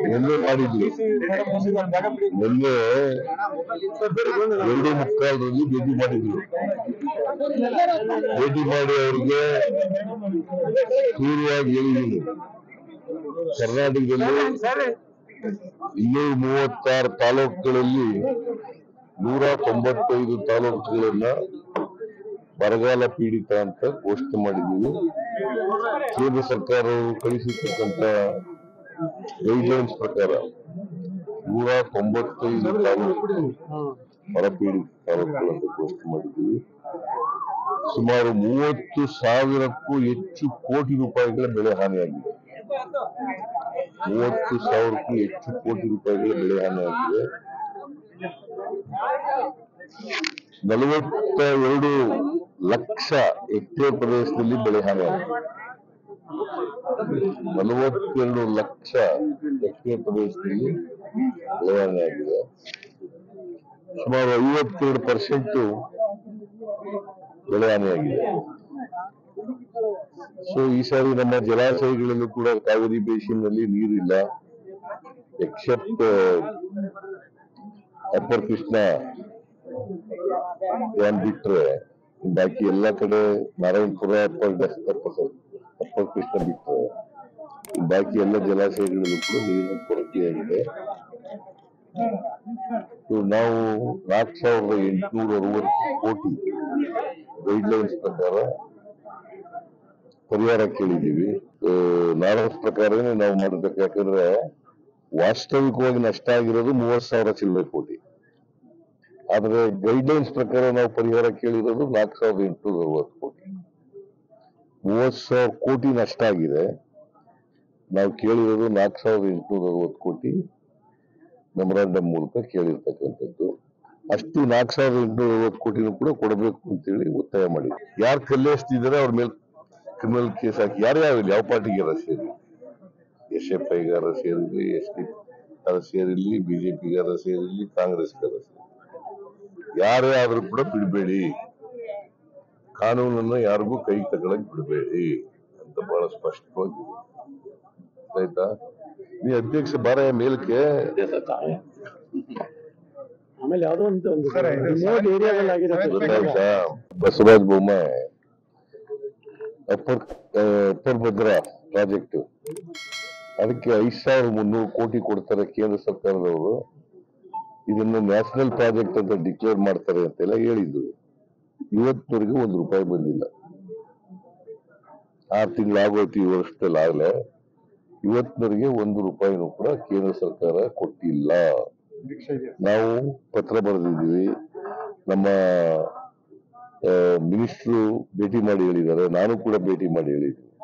ನಿನ್ನೆ ಮಾಡಿದ್ವಿ ನಿನ್ನೆ ಎರಡು ಮುಕ್ಕಾಲರಲ್ಲಿ ಭೇಟಿ ಮಾಡಿದ್ರು ಭೇಟಿ ಮಾಡಿ ಅವರಿಗೆ ಕ್ಲಿಯರಾಗಿ ಹೇಳಿದ್ದೀನಿ ಕರ್ನಾಟಕದಲ್ಲಿ ಇನ್ನೂರ ಮೂವತ್ತಾರು ತಾಲೂಕುಗಳಲ್ಲಿ ನೂರ ತೊಂಬತ್ತೈದು ತಾಲೂಕುಗಳನ್ನ ಬರಗಾಲ ಪೀಡಿತ ಅಂತ ಘೋಷಣೆ ಮಾಡಿದ್ದೀವಿ ಕೇಂದ್ರ ಸರ್ಕಾರವು ಕಳಿಸಿರ್ತಕ್ಕಂಥ ಗೈಡ್ಲೈನ್ಸ್ ಪ್ರಕಾರ ನೂರ ತೊಂಬತ್ತೈದು ತಾಲೂಕು ಬರಪೀಡಿತ ತಾಲೂಕುಗಳಂತ ಘೋಷಣೆ ಮಾಡಿದ್ದೀವಿ ಸುಮಾರು ಮೂವತ್ತು ಸಾವಿರಕ್ಕೂ ಹೆಚ್ಚು ಕೋಟಿ ರೂಪಾಯಿಗಳ ಬೆಳೆ ಹಾನಿಯಾಗಿದೆ ಮೂವತ್ತು ಸಾವಿರಕ್ಕೂ ಹೆಚ್ಚು ಕೋಟಿ ರೂಪಾಯಿಗಳ ಬೆಳೆ ಹಾನಿಯಾಗಿದೆ ನಲವತ್ತ ಎರಡು ಲಕ್ಷ ಹೆಕ್ಟೇರ್ ಪ್ರದೇಶದಲ್ಲಿ ಬೆಳೆ ಹಾನಿಯಾಗಿದೆ ನಲವತ್ತೆರಡು ಲಕ್ಷ ಹೆಕ್ಟೇರ್ ಪ್ರದೇಶದಲ್ಲಿ ಬೆಳೆ ಹಾನಿಯಾಗಿದೆ ಸುಮಾರು ಐವತ್ತೆರಡು ಪರ್ಸೆಂಟ್ ಬೆಳೆ ಹಾನಿಯಾಗಿದೆ ಸೊ ಈ ಸಾರಿ ನಮ್ಮ ಜಲಾಶಯಗಳಲ್ಲೂ ಕೂಡ ಕಾವೇರಿ ಬೇಸಿನ್ ನಲ್ಲಿ ನೀರಿಲ್ಲ ಎಕ್ಸೆಪ್ಟ್ ಅಪ್ಪರ್ ಕೃಷ್ಣ ಡ್ಯಾಮ್ ಬಿಟ್ರೆ ಬಾಕಿ ಎಲ್ಲ ಕಡೆ ನಾರಾಯಣಪುರ ಅಪ್ಪರ್ ಅಪ್ಪರ್ ಕೃಷ್ಣ ಬಿಟ್ರೆ ಬಾಕಿ ಎಲ್ಲ ಜಲಾಶಯಗಳಲ್ಲೂ ಕೂಡ ನೀರಿನ ಕೊರತೆಯಾಗಿದೆ ಸೊ ನಾವು ನಾಲ್ಕು ಸಾವಿರದ ಎಂಟುನೂರ ಅರವತ್ತು ಕೋಟಿ ಗೈಡ್ಲೈನ್ಸ್ ಪ್ರಕಾರ ಪರಿಹಾರ ಕೇಳಿದ್ದೀವಿ ನಾಲ್ಕು ಪ್ರಕಾರನೇ ನಾವು ಮಾಡಬೇಕು ಯಾಕಂದ್ರೆ ವಾಸ್ತವಿಕವಾಗಿ ನಷ್ಟ ಆಗಿರೋದು ಮೂವತ್ ಸಾವಿರ ಚಿಲ್ಲರೆ ಕೋಟಿ ಆದ್ರೆ ಗೈಡ್ಲೈನ್ಸ್ ಪ್ರಕಾರ ನಾವು ಪರಿಹಾರ ಕೇಳಿರೋದು ನಾಲ್ಕು ಸಾವಿರದ ಎಂಟುನೂರ ಅರವತ್ತು ಕೋಟಿ ಮೂವತ್ ಸಾವಿರ ಕೋಟಿ ನಷ್ಟ ಆಗಿದೆ ನಾವು ಕೇಳಿರೋದು ನಾಲ್ಕು ಸಾವಿರದ ಎಂಟುನೂರ ಅರವತ್ತು ಕೋಟಿ ಮೆಮೊರಾಂಡಮ್ ಮೂಲಕ ಕೇಳಿರ್ತಕ್ಕಂಥದ್ದು ಅಷ್ಟು ನಾಲ್ಕು ಸಾವಿರದ ಎಂಟುನೂರ ಅರವತ್ತು ಕೋಟಿನೂ ಕೂಡ ಕೊಡಬೇಕು ಅಂತೇಳಿ ಒತ್ತಾಯ ಮಾಡಿ ಯಾರು ಕಲ್ಲೆಸ್ತಿದ್ದಾರೆ ಅವ್ರ ಮೇಲೆ ಕ್ರಿಮಿನಲ್ ಕೇಸ್ ಹಾಕಿ ಯಾರ್ಯಾವ ಯಾವ ಪಾರ್ಟಿಗಾರ ಸೇರಿ ಎಸ್ ಎಫ್ ಐಗಾರ ಸೇರಿರ್ಲಿ ಎಸ್ ಡಿ ಗಾರ ಸೇರಿರ್ಲಿ ಬಿಜೆಪಿಗಾರ ಸೇರಿರ್ಲಿ ಕಾಂಗ್ರೆಸ್ಗಾರ ಸೇರಿರ್ಲಿ ಯಾರೇ ಆದ್ರೂ ಕೂಡ ಬಿಡಬೇಡಿ ಕಾನೂನನ್ನ ಯಾರಿಗೂ ಕೈ ತಗೊಳಕ್ ಬಿಡಬೇಡಿ ಅಂತ ಬಹಳ ಸ್ಪಷ್ಟವಾಗಿ ಆಯ್ತಾ ನೀ ಅಧ್ಯಕ್ಷ ಬಾರ ಮೇಲಕ್ಕೆ ಆಮೇಲೆ ಯಾವ್ದೋ ಒಂದು ಒಂದು ರಿಮೋಟ್ ಏರಿಯಾದಲ್ಲಿ ಆಗಿದೆ ಸರ್. ಗೊತ್ತಾಯ್ತಾ Basavaraj Bommai upper upper Bhadra project ಅದಕ್ಕೆ ಐದ್ ಸಾವಿರದ ಮುನ್ನೂರು ಕೋಟಿ ಕೊಡ್ತಾರೆ ಕೇಂದ್ರ ಸರ್ಕಾರದವರು ಇದನ್ನು ನ್ಯಾಷನಲ್ ಪ್ರಾಜೆಕ್ಟ್ ಅಂತ ಡಿಕ್ಲೇರ್ ಮಾಡ್ತಾರೆ ಅಂತೆಲ್ಲ ಹೇಳಿದ್ರು ಇವತ್ತಿನವರೆಗೂ ಒಂದು ರೂಪಾಯಿ ಬಂದಿಲ್ಲ ಆರು ತಿಂಗಳಾಗೋಯ್ತು ಈ ವರ್ಷದಲ್ಲಿ ಆಗ್ಲೇ ಇವತ್ತಿನವರೆಗೆ ಒಂದು ರೂಪಾಯಿನೂ ಕೂಡ ಕೇಂದ್ರ ಸರ್ಕಾರ ಕೊಟ್ಟಿಲ್ಲ ನಾವು ಪತ್ರ ಬರೆದಿದ್ದೀವಿ ನಮ್ಮ ಮಿನಿಸ್ಟ್ರು ಭೇಟಿ ಮಾಡಿ ಹೇಳಿದ್ದಾರೆ ನಾನು ಕೂಡ ಭೇಟಿ ಮಾಡಿ ಹೇಳಿದ್ದೀನಿ